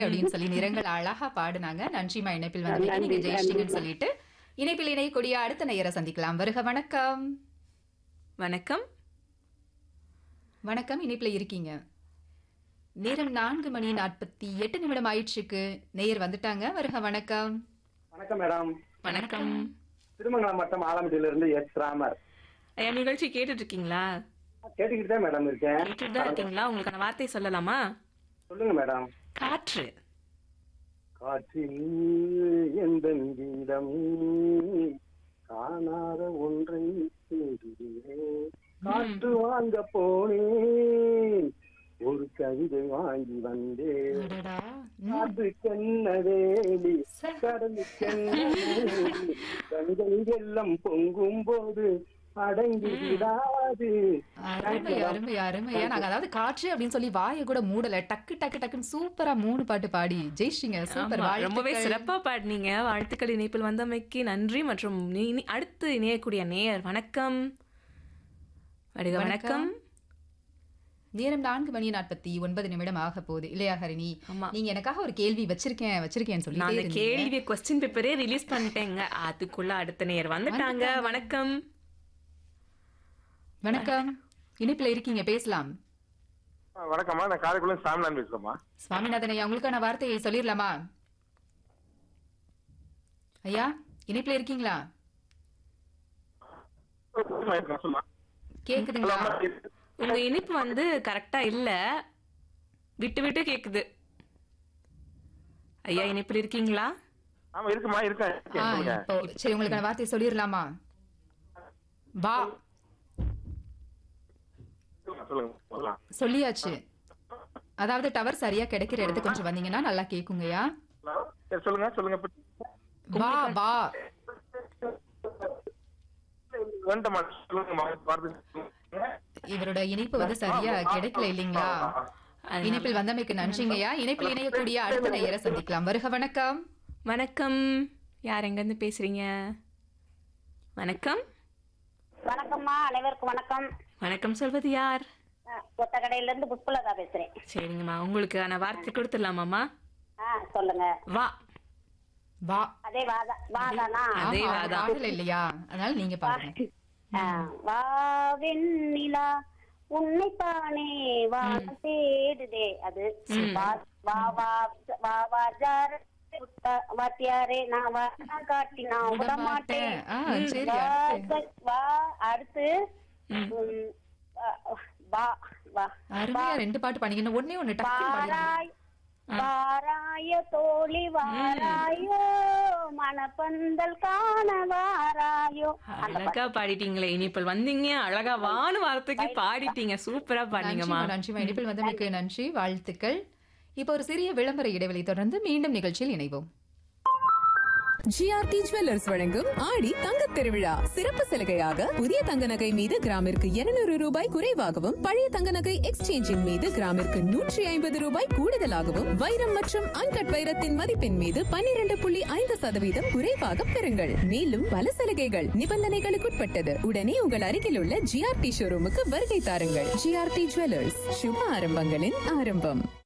அப்படின்னு சொல்லி நிறங்கள் அழகா பாடுனாங்க நன்றிமா இணைப்பில் வந்து நீங்க நன்றி, ஜெயிச்சிட்டீங்கன்னு நன்றிம்மா. சொல்லிட்டு இணைப்பில் இணையக்கூடிய அடுத்த நேயரை சந்திக்கலாம் வருக வணக்கம் வணக்கம் வணக்கம் இணைப்பில் இருக்கீங்க நேரம் நான்கு மணி நாற்பத்தி எட்டு நிமிடம் ஆயிடுச்சுக்கு நேயர் வந்துட்டாங்க வருக வணக்கம் வணக்கம் மேடம் வணக்கம் திருமங்கலம் மட்டம் ஆலம்பட்டியில இருந்து எஸ் ராமர் ஐயா நிகழ்ச்சி கேட்டுட்டு இருக்கீங்களா கேட்டுக்கிட்டு தான் மேடம் இருக்கேன் கேட்டுட்டு தான் இருக்கீங்களா உங்களுக்கான வார்த்தை சொல்லலாமா சொல்லுங்க மேடம் காற்று காற்றில் எந்த கீதம் காணாத ஒன்றை தேடுகிறேன் காற்று வாங்க போனேன் ஒரு கவிதை வாங்கி வந்தேன் அடடா. ம். காற்றுக்கென்ன வேலி ச- கடலுக்கென்ன வேலி கண்கள் எல்லாம் பொங்கும் போது அடங்கி விடாது அருமை அருமை அருமையா நாங்க அதாவது காற்று அப்படின்னு சொல்லி வாயை கூட மூடல டக்கு டக்கு டக்குன்னு சூப்பரா மூணு பாட்டு பாடி ஜெயிச்சிங்க சூப்பர் ஆமா, ரொம்பவே வாழ்த்துக்கள். சிறப்பா பாடினீங்க வாழ்த்துக்கள் இணைப்பில் வந்தமைக்கு நன்றி மற்றும் நீ- நீ- அடுத்து இணையக்கூடிய நேயர் வணக்கம் வருக வணக்கம் நேரம் நான்கு மணி நாற்பத்தி ஒன்பது நிமிடம் ஆக போகுது இல்லையா ஹரிணி ஆமா. நீங்க எனக்காக ஒரு கேள்வி வச்சிருக்கேன் வச்சிருக்கேன்னு சொல்லி நான் அந்த கேள்வி கொஸ்டின் பேப்பரே ரிலீஸ் பண்ணிட்டேங்க அதுக்குள்ள அடுத்த நேயர் வந்துட்டாங்க வணக்கம் வணக்கம் இணைப்புல இருக்கீங்க பேசலாம் ஆ, வணக்கம்மா நான் காரைக்குள்ள சாமிநாதன் பேசுறேம்மா சுவாமிநாதன் ஐயா உங்களுக்கான வார்த்தையை சொல்லிடலாமா ஐயா இணைப்புல இருக்கீங்களா சொல்லுமா கேக்குதுங்களா உங்க இனிப்பு வந்து கரெக்டா இல்ல விட்டு விட்டு கேக்குது ஐயா இனிப்பில் இருக்கீங்களா ஆமா இருக்குமா இருக்கேன் ஆ, இருக்கேன், சொல்லுங்க இப்போ சரி உங்களுக்கான வார்த்தையை சொல்லிடலாமா வா சொல்லுங்க, சொல்லுங்க சொல்லலாம் சொல்லியாச்சு அதாவது டவர் சரியா கிடைக்கிற இடத்துக்கு கொஞ்சம் வந்தீங்கன்னா நல்லா கேக்குங்கய்யா ஹலோ? சரி சொல்லுங்க சொல்லுங்க இப்ப- வா வா வந்துட்டேம்மா சொல்லுங்கம்மா வார்த்தை சொல்லுங்க. இவரோட இணைப்பு வந்து சரியா கிடைக்கல இல்லீங்களா இணைப்பில் வந்தமைக்கு நன்றிங்கய்யா இணைப்பில் இணையக்கூடிய அடுத்த நேயரை சந்திக்கலாம் வருக வணக்கம் வணக்கம் யார் எங்க இருந்து பேசுறீங்க வணக்கம் வணக்கம்மா அனைவருக்கும் வணக்கம் வணக்கம் சொல்வது யார் அஹ், கொத்தக்கடையில இருந்து புஷ்பலதா பேசுறேன் சரிங்கம்மா உங்களுக்கான வார்த்தை கொடுத்துடலாமாம்மா ஆ சொல்லுங்க வா வா அதே வாதா வாதானா அதே ஆமா, வாதான். பாடல இல்லையா அதனால நீங்க பாருங்க ஆ, வா வெண்ணிலா உன்னைத்தானே வானம் தேடுதே அது வா வா வா வா வா ஜார புத்த- வாத்தியாரே நான் வா காட்டி நான் விட விட மாட்டேன் மாட்டேன். ஆ, சரி, வா, அடுத்து. வா அடுத்து ம், வா வா அருமையா ரெண்டு பாட்டு பண்ணீங்கன்னா ஒண்ணே ஒண்ணு டக்குன்னு பாடிடுங்க. வாராய் வாராய தோழி வாராயோ மணப்பந்தல் காண வாராயோ அழகா பாடிட்டீங்களே இனிப்பில் வந்தீங்க அழகா வானு வார்த்தைக்கு பாடிட்டீங்க சூப்பரா பாடினீங்கம்மா நன்றிம்மா, நன்றிம்மா இணைப்பில் வந்தமைக்கு நன்றி வாழ்த்துக்கள் இப்போ ஒரு சிறிய விளம்பர இடைவெளி தொடர்ந்து மீண்டும் நிகழ்ச்சியில் இணைவோம் ஜிஆர்டி ஜுவல்லர்ஸ் வழங்கும் ஆடி தங்க திருவிழா சிறப்பு சலுகையாக புதிய தங்க நகை மீது கிராமிற்கு 200 ரூபாய் குறைவாகவும் பழைய தங்க நகை எக்ஸ்சேஞ்சின் மீது கிராமிற்கு நூற்றி ஐம்பது ரூபாய் கூடுதலாகவும் வைரம் மற்றும் அன்கட் வைரத்தின் மதிப்பின் மீது 12.5% புள்ளி ஐந்து சதவீதம் குறைவாக பெறுங்கள் மேலும் பல சலுகைகள் நிபந்தனைகளுக்குட்பட்டது உடனே உங்கள் அருகில் உள்ள ஜிஆர்டி ஷோரூமுக்கு வருகை தாருங்கள் ஜிஆர்டி ஜுவல்லர்ஸ் சுப ஆரம்பங்களின் ஆரம்பம்